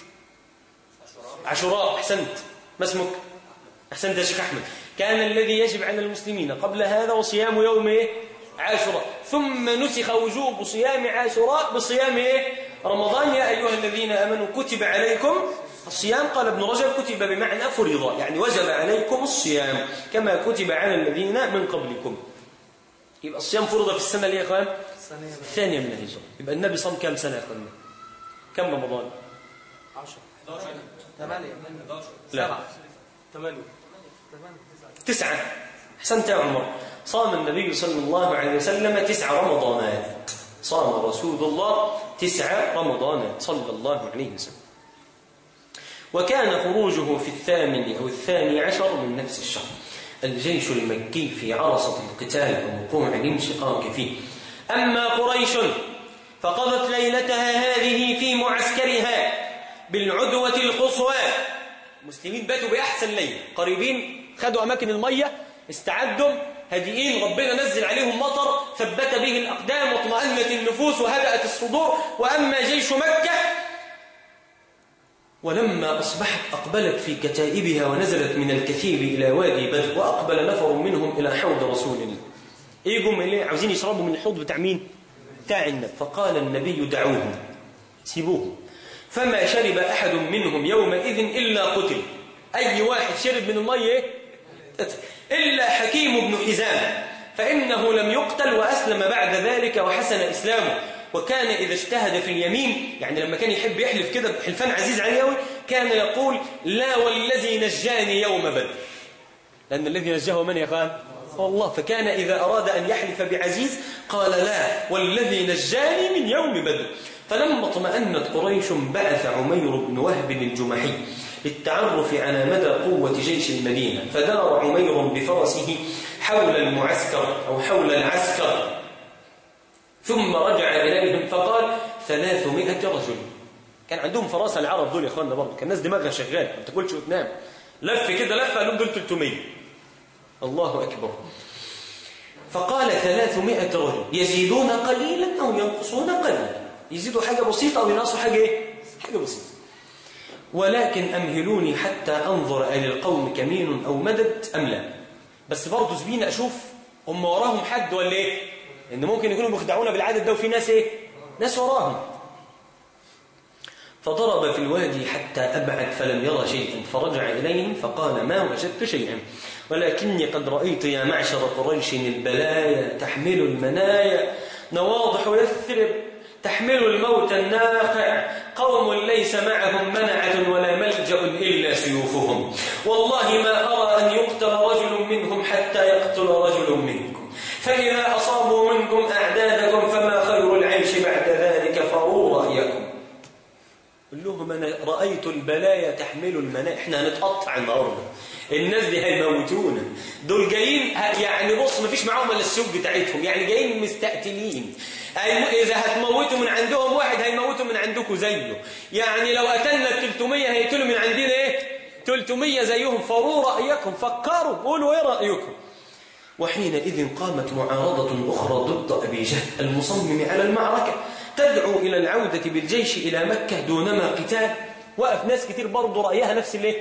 عاشوراء أحسنت ما اسمك أحسنت يا شيخ أحمد كان الذي يجب على المسلمين قبل هذا وصيام يوم إيه عاشوراء ثم نسخ وجوب صيام عاشوراء بصيام إيه رمضان يا أيها الذين أمنوا كتب عليكم الصيام قال ابن رجب كتب بمعنى فرض يعني وجب عليكم الصيام كما كتب على الذين من قبلكم يبقى الصيام فرض في السنة اللي يا اخوان الثانية من الهجرة يبقى النبي صام كم سنة يا اخوان كم رمضان 10 11 8 لا 7 8 تسعة أحسنت يا عمر صام النبي صلى الله عليه وسلم تسع رمضانات صام رسول الله تسع رمضانات صلى الله عليه وسلم وكان خروجه في الثامن أو الثاني عشر من نفس الشهر الجيش المكي في عرصة القتال ووقوع الانشقاق فيه أما قريش فقضت ليلتها هذه في معسكرها بالعدوة القصوى المسلمين باتوا بأحسن ليلة قريبين خدوا أماكن المية استعدوا هادئين ربنا نزل عليهم مطر ثبت به الأقدام واطمأنت النفوس وهدأت الصدور وأما جيش مكة ولما أصبحت أقبلت في كتائبها ونزلت من الكثيب إلى وادي بدر وأقبل نفر منهم إلى حوض رسول الله يجوا من اللي عاوزين يشربوا من الحوض بتاع مين؟ بتاع النبي فقال النبي دعوهم سيبوهم فما شرب أحد منهم يومئذ إلا قتل أي واحد شرب من المية إلا حكيم بن حزام فإنه لم يقتل وأسلم بعد ذلك وحسن إسلامه وكان إذا اجتهد في اليمين يعني لما كان يحب يحلف كده حلفان عزيز عليه قوي كان يقول لا والذي نجاني يوم بدر لأن الذي نجاه من يا خان الله فكان إذا أراد أن يحلف بعزيز قال لا والذي نجاني من يوم بدر فلما اطمأنت قريش بعث عمير بن وهب الجمحي للتعرف على مدى قوة جيش المدينة فدار عمير بفرسه حول المعسكر أو حول العسكر ثم رجع إليهم فقال ثلاثمائة رجل كان عندهم فراسة العرب دول يا أخوانا برضه كان الناس دماغها شغالة ما تاكلش وتنام لف كده لف قال لهم دول 300 الله أكبر فقال ثلاثمائة رجل يزيدون قليلا أو ينقصون قليلا يزيدوا حاجة بسيطة أو ينقصوا حاجة إيه؟ حاجة بسيطة ولكن أمهلوني حتى أنظر أهل القوم كمين أو مدد أم لا بس برضه زبيني أشوف هم وراهم حد ولا إيه إن ممكن يكونوا بيخدعونا بالعدد ده وفي ناس إيه ناس وراهم فضرب في الوادي حتى أبعد فلم يرى شيئا فرجع إليهم فقال ما وجدت شيئا ولكني قد رأيت يا معشر قريش البلايا تحمل المنايا نواضح يثرب تحمل الموت الناقع قوم ليس معهم منعة ولا ملجأ إلا سيوفهم والله ما أرى أن يقتل رجل منهم حتى يقتل رجل منكم فإذا أصابوا منكم أعدادكم فما خير العيش بعد ذلك فروا رأيكم قل لهم أنا رأيت البلايا تحمل المناء إحنا هنتقطع النهاردة الناس دي هيموتونا دول جايين يعني بص مفيش معاهم الا السيوف بتاعتهم يعني جايين مستقتلين إذا هتموتوا من عندهم واحد هيموتوا من عندكم زيه يعني لو قتلنا ال 300 هيقتلوا من عندنا إيه 300 زيهم فروا رأيكم فكروا قولوا إيه رأيكم وحينئذ قامت معارضة أخرى ضد أبي جهل المصمم على المعركة تدعو إلى العودة بالجيش إلى مكة دونما قتال وقف ناس كتير برضه رأيها نفس الايه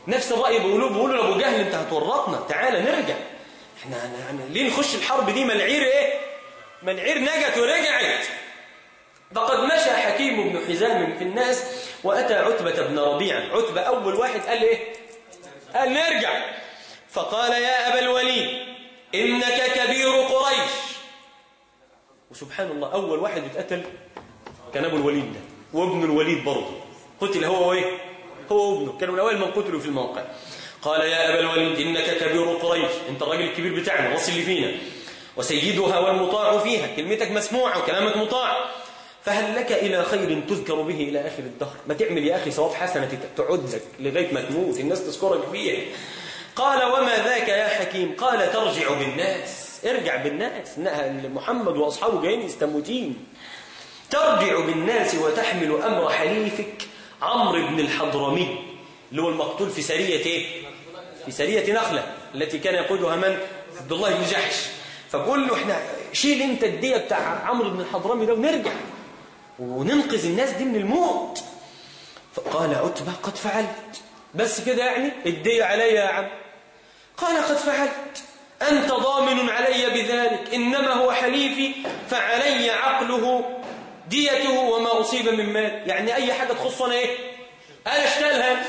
نفس الرأي بيقولوا بيقولوا لأبو جهل أنت هتورطنا تعالى نرجع احنا يعني ليه نخش الحرب دي ما العير ايه ما العير نجت ورجعت فقد مشى حكيم بن حزام في الناس وأتى عتبة بن ربيعة عتبة أول واحد قال إيه قال نرجع فقال يا أبا الوليد إنك كبير قريش وسبحان الله أول واحد اتقتل كان أبو الوليد ده وابن الوليد برضه قتل هو وإيه هو وابنه كانوا الأول من قتلوا في الموقع قال يا أبا الوليد إنك كبير قريش أنت الراجل الكبير بتاعنا الراس اللي فينا وسيدها والمطاع فيها كلمتك مسموعة وكلامك مطاع فهل لك إلى خير تذكر به إلى آخر الدهر ما تعمل يا أخي ثواب حسنة تعد لك لغاية ما تموت الناس تذكرك فيها قال وما ذاك يا حكيم قال ترجع بالناس ارجع بالناس محمد وأصحابه جايين يستموتين ترجع بالناس وتحمل أمر حليفك عمرو بن الحضرمي اللي هو المقتول في سرية ايه في سرية نخلة التي كان يقودها من عبد الله بن جحش فبقول له احنا شيل انت الدية بتاع عمرو بن الحضرمي ده ونرجع وننقذ الناس دي من الموت فقال عتبة قد فعلت بس كده يعني الدية علي يا عم قال قد فعلت أنت ضامن علي بذلك إنما هو حليفي فعلي عقله ديته وما أصيب من مال يعني أي حاجة تخصنا إيه أنا اشتالها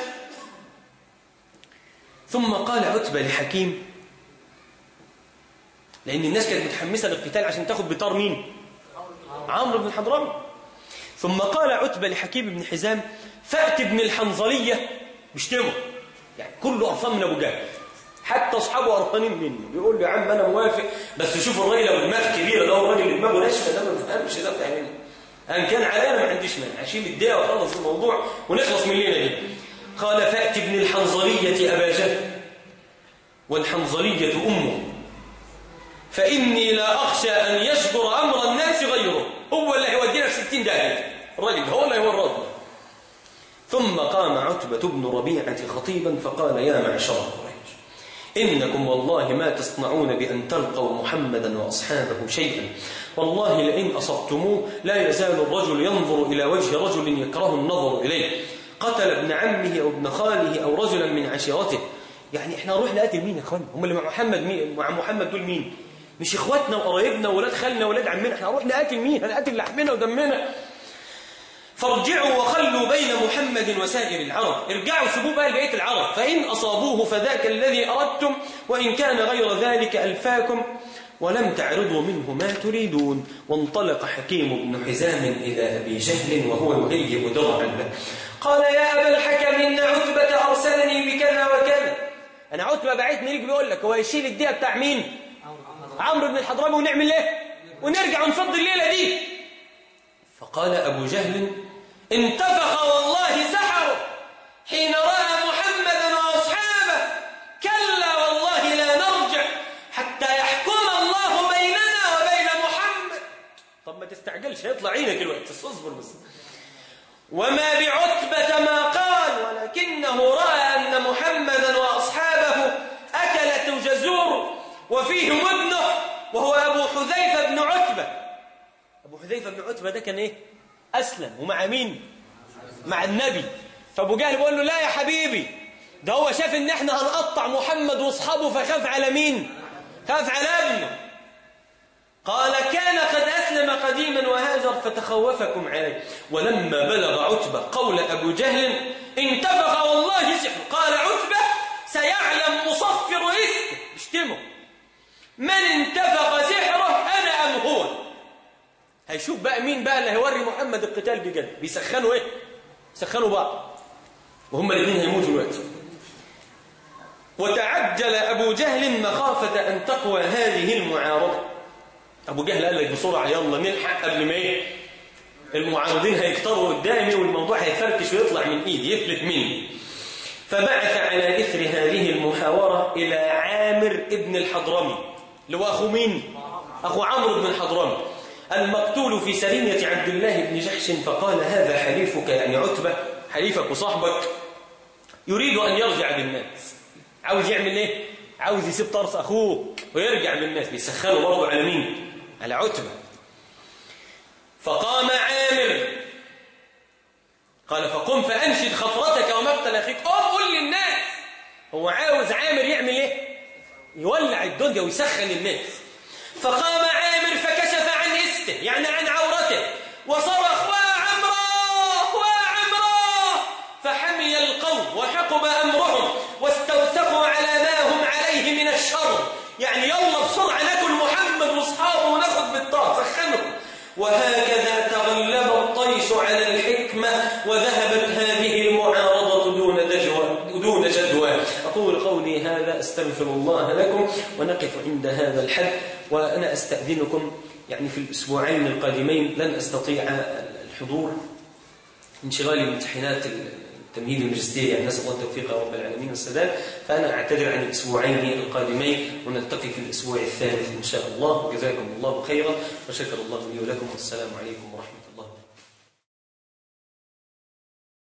ثم قال عتبة لحكيم لأن الناس كانت متحمسة للقتال عشان تاخد بطار مين عمرو بن حضرمي ثم قال عتبة لحكيم بن حزام فأت ابن الحنظلية بيشتمه يعني كله قرفان من أبو جهل حتى أصحابه قرفانين منه بيقول له يا عم أنا موافق بس شوف الراجل أبو دماغ كبيرة ده الراجل اللي دماغه ناشفة ده ما بفهمش ده فاهمني أن كان علينا ما عنديش مانع أشيل الدقيقة وأخلص الموضوع ونخلص من الليلة دي قال فأت ابن الحنظلية أبا جهل والحنظلية أمه فإني لا أخشى أن يشكر أمر الناس غيره هو اللي هيودينا في ستين داهية الراجل هو اللي هيورطنا ثم قام عتبة بن ربيعة خطيبا فقال يا معشر قريش إنكم والله ما تصنعون بأن تلقوا محمدا وأصحابه شيئا والله لئن أصبتموه لا يزال الرجل ينظر إلى وجه رجل يكره النظر إليه قتل ابن عمه أو ابن خاله أو رجلا من عشيرته يعني احنا نروح نقاتل مين يا اخوانا هم اللي مع محمد مين مع محمد دول مين مش اخواتنا وقرايبنا وولاد خالنا وولاد عمنا احنا هنروح نقاتل مين هنقاتل لحمنا ودمنا فارجعوا وخلوا بين محمد وسائر العرب ارجعوا سيبوه بقى لبقيه العرب فإن أصابوه فذاك الذي أردتم وإن كان غير ذلك ألفاكم ولم تعرضوا منه ما تريدون وانطلق حكيم بن حزام إلى أبي جهل وهو يهيب درعا له قال يا أبا الحكم إن عتبة أرسلني بكذا وكذا أنا عتبة بعتني ليك بيقول لك هو يشيل الدية بتاع مين عمرو بن الحضرمي ونعمل ايه ونرجع ونفضي الليلة دي فقال أبو جهل انتفخ والله سحره حين رأى محمدا وأصحابه كلا والله لا نرجع حتى يحكم الله بيننا وبين محمد طب ما تستعجلش هيطلع عينك الوقت اصبر بس وما بعتبة ما قال ولكنه رأى أن محمدا وأصحابه أكلة جزور وفيهم ابنه وهو أبو حذيفة بن عتبة أبو حذيفة بن عتبة ده كان إيه أسلم ومع مين مع النبي فأبو جهل بيقول له لا يا حبيبي ده هو شاف إن إحنا هنقطع محمد وأصحابه فخاف على مين خاف على ابنه قال كان قد أسلم قديما وهاجر فتخوفكم عليه ولما بلغ عتبة قول أبو جهل انتفخ والله سحر قال عتبة سيعلم مصفر اسمه اشتمه من انتفخ سحره أنا أم هو هيشوف بقى مين بقى اللي هيوري محمد القتال بجد بيسخنوا ايه سخنوا بعض وهم الاثنين هيموتوا دلوقتي وتعجل أبو جهل مخافة أن تقوى هذه المعارضة أبو جهل قال لك بسرعة يلا نلحق قبل ما ايه المعارضين هيكتروا قدامي والموضوع هيفركش ويطلع من إيدي يفلت مني فبعث على إثر هذه المحاورة إلى عامر ابن الحضرمي اللي هو أخو مين؟ أخو عمرو بن الحضرمي المقتول في سرية عبد الله بن جحش فقال هذا حليفك يعني عتبة حليفك وصاحبك يريد أن يرجع بالناس عاوز يعمل ايه؟ عاوز يسيب طرس أخوه ويرجع بالناس بيسخنوا برضه على مين؟ على عتبة فقام عامر قال فقم فأنشد خفرتك ومقتل أخيك قم قل للناس هو عاوز عامر يعمل ايه يولع الدنيا ويسخن الناس فقام عامر فكشف عن استه يعني عن عورته وصرخ وعمراه وعمراه فحمي القوم وحقب أمرهم واستوثقوا على ما هم عليه من الشر يعني يلا بسرعة ناكل محمد واصحابه وناخد بالطار سخنهم وهكذا تغلب الطيش على الحكمة وذهبت هذه المعارضة دون دجوى دون جدوى أقول قولي هذا أستغفر الله لكم ونقف عند هذا الحد وأنا أستأذنكم يعني في الأسبوعين القادمين لن أستطيع الحضور انشغالي بامتحانات التمهيد الماجستيري يعني نسأل الله التوفيق يا رب العالمين والسداد فأنا أعتذر عن الأسبوعين القادمين ونلتقي في الأسبوع الثالث إن شاء الله وجزاكم الله خيرا وشكر الله لي ولكم والسلام عليكم ورحمة الله